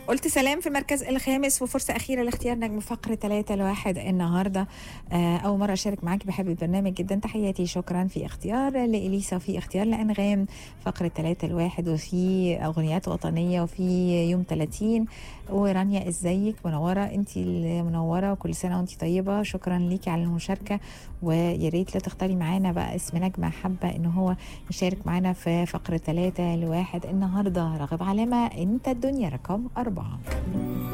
قلت سلام في المركز الخامس وفرصة أخيرة لاختيار نجم فقرة ثلاثة لواحد النهاردة آه، أول مرة أشارك معاك بحب البرنامج جدا تحياتي شكرا في اختيار لإليسا وفي اختيار لأنغام فقرة ثلاثة لواحد وفي أغنيات وطنية وفي يوم 30 ورانيا ازيك منورة انت المنورة وكل سنة وانت طيبة شكرا ليكي على المشاركة ويا ريت لا تختاري معانا بقى اسم نجمة حابة ان هو يشارك معانا في فقرة ثلاثة لواحد النهاردة راغب علامة انت الدنيا رقم أربعة